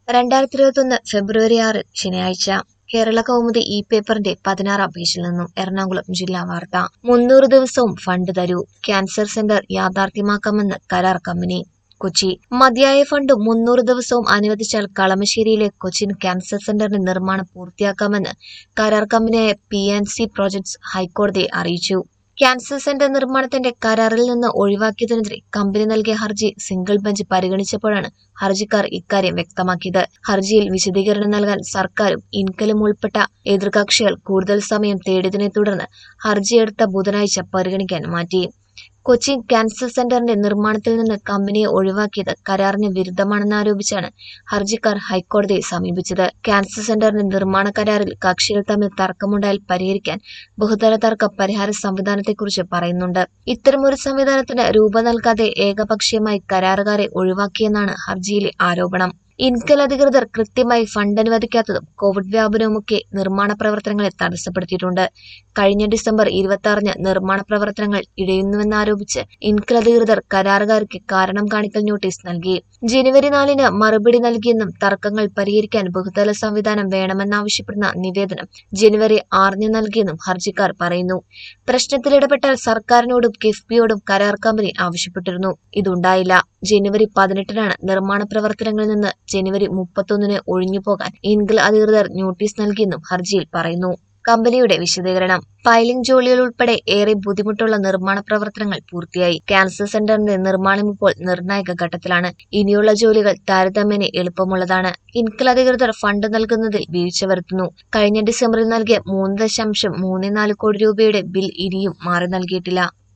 രണ്ടായിരത്തി ഇരുപത്തൊന്ന് ഫെബ്രുവരി ആറ് ശനിയാഴ്ച കേരള കൗമുദി ഇ പേപ്പറിന്റെ പതിനാറാം പേജിൽ നിന്നും എറണാകുളം ജില്ലാ വാർത്ത മുന്നൂറ് ദിവസവും ഫണ്ട് തരൂ ക്യാൻസർ സെന്റർ യാഥാർത്ഥ്യമാക്കാമെന്ന് കരാർ കമ്പനി കൊച്ചി മതിയായ ഫണ്ട് മുന്നൂറ് ദിവസവും അനുവദിച്ചാൽ കളമശ്ശേരിയിലെ കൊച്ചിൻ ക്യാൻസർ സെന്ററിന്റെ നിർമ്മാണം പൂർത്തിയാക്കാമെന്ന് കരാർ കമ്പനിയായ പി ആൻഡ് സി പ്രോജക്ട്സ് ഹൈക്കോടതിയെ അറിയിച്ചു ക്യാൻസർ സെന്റർ നിർമ്മാണത്തിന്റെ കരാറിൽ നിന്ന് ഒഴിവാക്കിയതിനെതിരെ കമ്പനി നൽകിയ ഹർജി സിംഗിൾ ബെഞ്ച് പരിഗണിച്ചപ്പോഴാണ് ഹർജിക്കാർ ഇക്കാര്യം വ്യക്തമാക്കിയത് ഹർജിയിൽ വിശദീകരണം നൽകാൻ സർക്കാരും ഇൻകലും ഉൾപ്പെട്ട എതിർകക്ഷികൾ കൂടുതൽ സമയം തേടിയതിനെ തുടർന്ന് ഹർജിയെടുത്ത ബുധനാഴ്ച പരിഗണിക്കാൻ മാറ്റി കൊച്ചി ക്യാൻസർ സെന്ററിന്റെ നിർമ്മാണത്തിൽ നിന്ന് കമ്പനിയെ ഒഴിവാക്കിയത് കരാറിന് വിരുദ്ധമാണെന്നാരോപിച്ചാണ് ഹർജിക്കാർ ഹൈക്കോടതിയെ സമീപിച്ചത് ക്യാൻസർ സെന്ററിന്റെ നിർമ്മാണ കരാറിൽ കക്ഷികൾ തമ്മിൽ തർക്കമുണ്ടായാൽ പരിഹരിക്കാൻ ബഹുതല തർക്ക പരിഹാര സംവിധാനത്തെക്കുറിച്ച് പറയുന്നുണ്ട് ഇത്തരമൊരു സംവിധാനത്തിന് രൂപം നൽകാതെ ഏകപക്ഷീയമായി കരാറുകാരെ ഒഴിവാക്കിയെന്നാണ് ഹർജിയിലെ ആരോപണം ഇൻകൽ അധികൃതർ കൃത്യമായി ഫണ്ട് അനുവദിക്കാത്തതും കോവിഡ് വ്യാപനവുമൊക്കെ നിർമ്മാണ പ്രവർത്തനങ്ങളെ തടസ്സപ്പെടുത്തിയിട്ടുണ്ട് കഴിഞ്ഞ ഡിസംബർ ഇരുപത്തി ആറിന് നിർമ്മാണ പ്രവർത്തനങ്ങൾ ഇഴയുന്നുവെന്നാരോപിച്ച് ഇൻകൽ അധികൃതർ കരാറുകാർക്ക് കാരണം കാണിക്കൽ നോട്ടീസ് നൽകി ജനുവരി നാലിന് മറുപടി നൽകിയെന്നും തർക്കങ്ങൾ പരിഹരിക്കാൻ ബഹുതല സംവിധാനം വേണമെന്നാവശ്യപ്പെടുന്ന നിവേദനം ജനുവരി ആറിന് നൽകിയെന്നും ഹർജിക്കാർ പറയുന്നു പ്രശ്നത്തിൽ ഇടപെട്ടാൽ സർക്കാരിനോടും കിഫ്ബിയോടും കരാർ കമ്പനി ആവശ്യപ്പെട്ടിരുന്നു ഇതുണ്ടായില്ല ജനുവരി പതിനെട്ടിനാണ് നിർമ്മാണ പ്രവർത്തനങ്ങളിൽ നിന്ന് ജനുവരി മുപ്പത്തൊന്നിന് ഒഴിഞ്ഞുപോകാൻ ഇൻകൽ അധികൃതർ നോട്ടീസ് നൽകിയെന്നും ഹർജിയിൽ പറയുന്നു കമ്പനിയുടെ വിശദീകരണം ഫയലിംഗ് ജോലികൾ ഉൾപ്പെടെ ഏറെ ബുദ്ധിമുട്ടുള്ള നിർമ്മാണ പ്രവർത്തനങ്ങൾ പൂർത്തിയായി ക്യാൻസർ സെന്ററിന്റെ നിർമ്മാണം ഇപ്പോൾ നിർണായക ഘട്ടത്തിലാണ് ഇനിയുള്ള ജോലികൾ താരതമ്യേന എളുപ്പമുള്ളതാണ് ഇൻകൽ അധികൃതർ ഫണ്ട് നൽകുന്നതിൽ വീഴ്ച വരുത്തുന്നു കഴിഞ്ഞ ഡിസംബറിൽ നൽകിയ മൂന്ന് ദശാംശം മൂന്ന് നാല് കോടി രൂപയുടെ ബിൽ ഇനിയും മാറി നൽകിയിട്ടില്ല